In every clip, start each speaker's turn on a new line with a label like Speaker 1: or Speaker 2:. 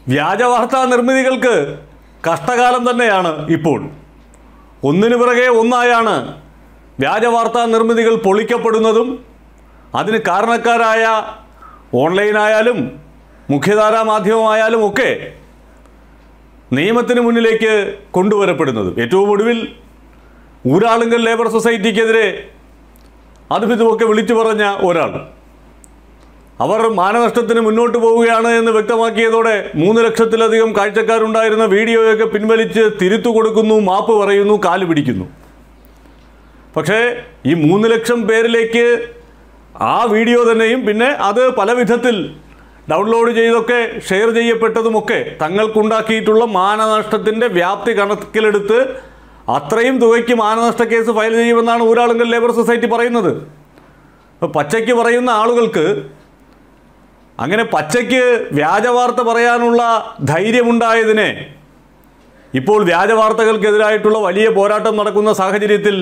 Speaker 1: വ്യാജവാർത്താ നിർമ്മിതികൾക്ക് കഷ്ടകാലം തന്നെയാണ് ഇപ്പോൾ ഒന്നിനു പിറകെ ഒന്നായാണ് വ്യാജവാർത്താ നിർമ്മിതികൾ പൊളിക്കപ്പെടുന്നതും അതിന് കാരണക്കാരായ ഓൺലൈനായാലും മുഖ്യധാരാ മാധ്യമമായാലും ഒക്കെ നിയമത്തിന് മുന്നിലേക്ക് കൊണ്ടുവരപ്പെടുന്നതും ഏറ്റവും ഒടുവിൽ ഊരാളുങ്കൽ ലേബർ സൊസൈറ്റിക്കെതിരെ അതും ഇതുമൊക്കെ വിളിച്ചു പറഞ്ഞ ഒരാൾ അവർ മാനനഷ്ടത്തിന് മുന്നോട്ട് പോവുകയാണ് എന്ന് വ്യക്തമാക്കിയതോടെ മൂന്ന് ലക്ഷത്തിലധികം കാഴ്ചക്കാരുണ്ടായിരുന്ന വീഡിയോയൊക്കെ പിൻവലിച്ച് തിരുത്തു കൊടുക്കുന്നു മാപ്പ് പറയുന്നു കാല് പിടിക്കുന്നു പക്ഷേ ഈ മൂന്ന് ലക്ഷം പേരിലേക്ക് ആ വീഡിയോ തന്നെയും പിന്നെ അത് പല വിധത്തിൽ ഡൗൺലോഡ് ചെയ്തൊക്കെ ഷെയർ ചെയ്യപ്പെട്ടതുമൊക്കെ തങ്ങൾക്കുണ്ടാക്കിയിട്ടുള്ള മാനനഷ്ടത്തിൻ്റെ വ്യാപ്തി കണക്കിലെടുത്ത് അത്രയും തുകയ്ക്ക് മാനനഷ്ട കേസ് ഫയൽ ചെയ്യുമെന്നാണ് ഊരാളുങ്കൽ ലേബർ സൊസൈറ്റി പറയുന്നത് അപ്പോൾ പച്ചയ്ക്ക് പറയുന്ന ആളുകൾക്ക് അങ്ങനെ പച്ചയ്ക്ക് വ്യാജവാർത്ത പറയാനുള്ള ധൈര്യമുണ്ടായതിനെ ഇപ്പോൾ വ്യാജവാർത്തകൾക്കെതിരായിട്ടുള്ള വലിയ പോരാട്ടം നടക്കുന്ന സാഹചര്യത്തിൽ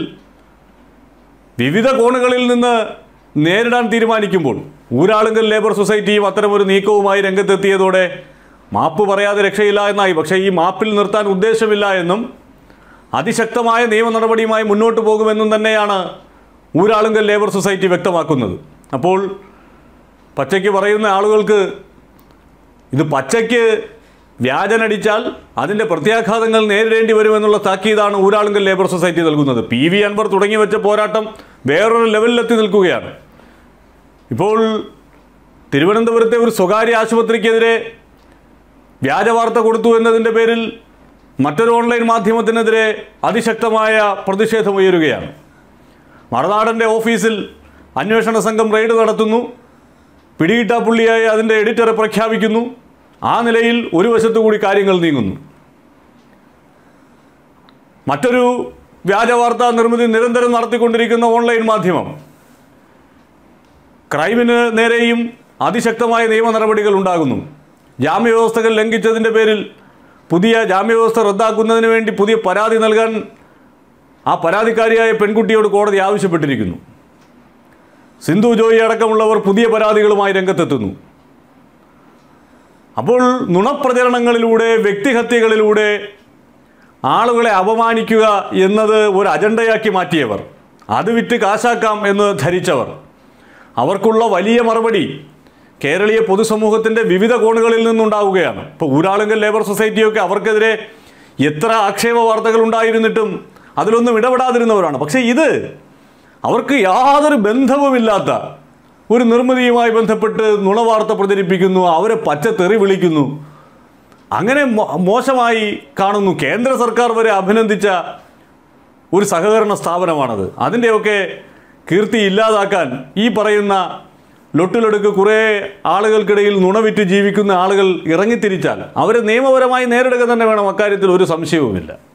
Speaker 1: വിവിധ കോണുകളിൽ നിന്ന് നേരിടാൻ തീരുമാനിക്കുമ്പോൾ ഊരാളുങ്കൽ ലേബർ സൊസൈറ്റിയും അത്തരമൊരു നീക്കവുമായി രംഗത്തെത്തിയതോടെ മാപ്പ് പറയാതെ രക്ഷയില്ല എന്നായി പക്ഷേ ഈ മാപ്പിൽ നിർത്താൻ ഉദ്ദേശമില്ല എന്നും അതിശക്തമായ നിയമ നടപടിയുമായി മുന്നോട്ട് പോകുമെന്നും തന്നെയാണ് ഊരാളുങ്കൽ ലേബർ സൊസൈറ്റി വ്യക്തമാക്കുന്നത് അപ്പോൾ പച്ചയ്ക്ക് പറയുന്ന ആളുകൾക്ക് ഇത് പച്ചയ്ക്ക് വ്യാജനടിച്ചാൽ അതിൻ്റെ പ്രത്യാഘാതങ്ങൾ നേരിടേണ്ടി വരുമെന്നുള്ള താക്കീതാണ് ഊരാളുങ്കൽ ലേബർ സൊസൈറ്റി നൽകുന്നത് പി വി അൻവർ തുടങ്ങി വെച്ച പോരാട്ടം വേറൊരു ലെവലിലെത്തി നിൽക്കുകയാണ് ഇപ്പോൾ തിരുവനന്തപുരത്തെ ഒരു സ്വകാര്യ ആശുപത്രിക്കെതിരെ വ്യാജവാർത്ത കൊടുത്തു എന്നതിൻ്റെ പേരിൽ മറ്റൊരു ഓൺലൈൻ മാധ്യമത്തിനെതിരെ അതിശക്തമായ പ്രതിഷേധമുയരുകയാണ് മറുനാടൻ്റെ ഓഫീസിൽ അന്വേഷണ സംഘം റെയ്ഡ് നടത്തുന്നു പിടികിട്ടാപ്പുള്ളിയായി അതിൻ്റെ എഡിറ്ററെ പ്രഖ്യാപിക്കുന്നു ആ നിലയിൽ ഒരു വശത്തു കൂടി കാര്യങ്ങൾ നീങ്ങുന്നു മറ്റൊരു വ്യാജവാർത്താ നിർമ്മിതി നിരന്തരം നടത്തിക്കൊണ്ടിരിക്കുന്ന ഓൺലൈൻ മാധ്യമം ക്രൈമിന് നേരെയും അതിശക്തമായ നിയമ നടപടികൾ ഉണ്ടാകുന്നു ജാമ്യവ്യവസ്ഥകൾ ലംഘിച്ചതിൻ്റെ പേരിൽ പുതിയ ജാമ്യവ്യവസ്ഥ റദ്ദാക്കുന്നതിന് വേണ്ടി പുതിയ പരാതി നൽകാൻ ആ പരാതിക്കാരിയായ പെൺകുട്ടിയോട് കോടതി ആവശ്യപ്പെട്ടിരിക്കുന്നു സിന്ധു ജോയി അടക്കമുള്ളവർ പുതിയ പരാതികളുമായി രംഗത്തെത്തുന്നു അപ്പോൾ നുണപ്രചരണങ്ങളിലൂടെ വ്യക്തിഹത്യകളിലൂടെ ആളുകളെ അപമാനിക്കുക എന്നത് ഒരു അജണ്ടയാക്കി മാറ്റിയവർ അത് വിറ്റ് കാശാക്കാം എന്ന് ധരിച്ചവർ അവർക്കുള്ള വലിയ മറുപടി കേരളീയ പൊതുസമൂഹത്തിൻ്റെ വിവിധ കോണുകളിൽ നിന്നുണ്ടാവുകയാണ് ഇപ്പോൾ ഊരാളുങ്കൽ ലേബർ സൊസൈറ്റിയൊക്കെ അവർക്കെതിരെ എത്ര ആക്ഷേപ വാർത്തകൾ ഉണ്ടായിരുന്നിട്ടും അതിലൊന്നും ഇടപെടാതിരുന്നവരാണ് പക്ഷേ ഇത് അവർക്ക് യാതൊരു ബന്ധവുമില്ലാത്ത ഒരു നിർമ്മിതിയുമായി ബന്ധപ്പെട്ട് നുണവാർത്ത പ്രചരിപ്പിക്കുന്നു അവരെ പച്ച തെറി വിളിക്കുന്നു അങ്ങനെ മോ- മോശമായി കാണുന്നു കേന്ദ്ര സർക്കാർ വരെ അഭിനന്ദിച്ച ഒരു സഹകരണ സ്ഥാപനമാണത് അതിൻ്റെയൊക്കെ കീർത്തി ഇല്ലാതാക്കാൻ ഈ പറയുന്ന ലൊട്ടിലൊടുക്ക് കുറേ ആളുകൾക്കിടയിൽ നുണവിറ്റ് ജീവിക്കുന്ന ആളുകൾ ഇറങ്ങിത്തിരിച്ചാൽ അവരെ നിയമപരമായി നേരിടുക തന്നെ വേണം അക്കാര്യത്തിൽ ഒരു സംശയവുമില്ല